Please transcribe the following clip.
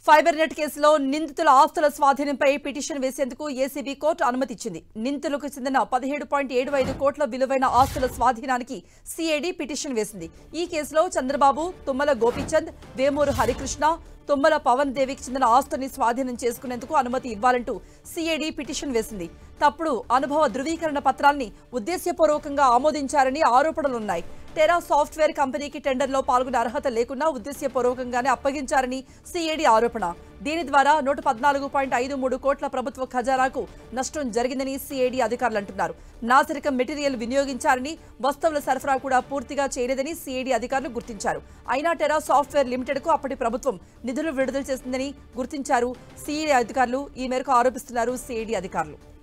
fibre net కేసులో నిందితుల ఆస్తుల స్వాధీనంపై పిటిషన్ వేసేందుకు ఏసీబీ కోర్టు అనుమతిచ్చింది నిందితులకు చెందిన పదిహేడు పాయింట్ ఏడు ఐదు కోట్ల విలువైన ఆస్తుల స్వాధీనానికి సిఐడి పిటిషన్ వేసింది ఈ కేసులో చంద్రబాబు తుమ్మల గోపీచంద్ వేమూరు హరికృష్ణ తుమ్మల పవన్ దేవికి చెందిన ఆస్తుని స్వాధీనం చేసుకునేందుకు అనుమతి ఇవ్వాలంటూ సిఐడి పిటిషన్ వేసింది తప్పుడు అనుభవ ధృవీకరణ పత్రాల్ని ఉద్దేశ్యపూర్వకంగా ఆమోదించారని ఆరోపణలున్నాయి టెరా సాఫ్ట్వేర్ కంపెనీకి టెండర్లో పాల్గొనే అర్హత లేకున్నా ఉద్దేశ్యపూర్వకంగానే అప్పగించారని సిఐడి ఆరోపణ దీని ద్వారా నూట పద్నాలుగు పాయింట్ ఐదు మూడు కోట్ల ప్రభుత్వ ఖజానాకు నష్టం జరిగిందని సిఐడి అధికారులు అంటున్నారు నాసిరకం మెటీరియల్ వినియోగించారని వస్తువుల సరఫరా కూడా పూర్తిగా చేయలేదని సిఐడి అధికారులు గుర్తించారు అయినా టెరా సాఫ్ట్వేర్ లిమిటెడ్ కు అప్పటి ప్రభుత్వం నిధులు విడుదల చేసిందని గుర్తించారు సిఐడి అధికారులు ఈ మేరకు ఆరోపిస్తున్నారు సిఐడి అధికారులు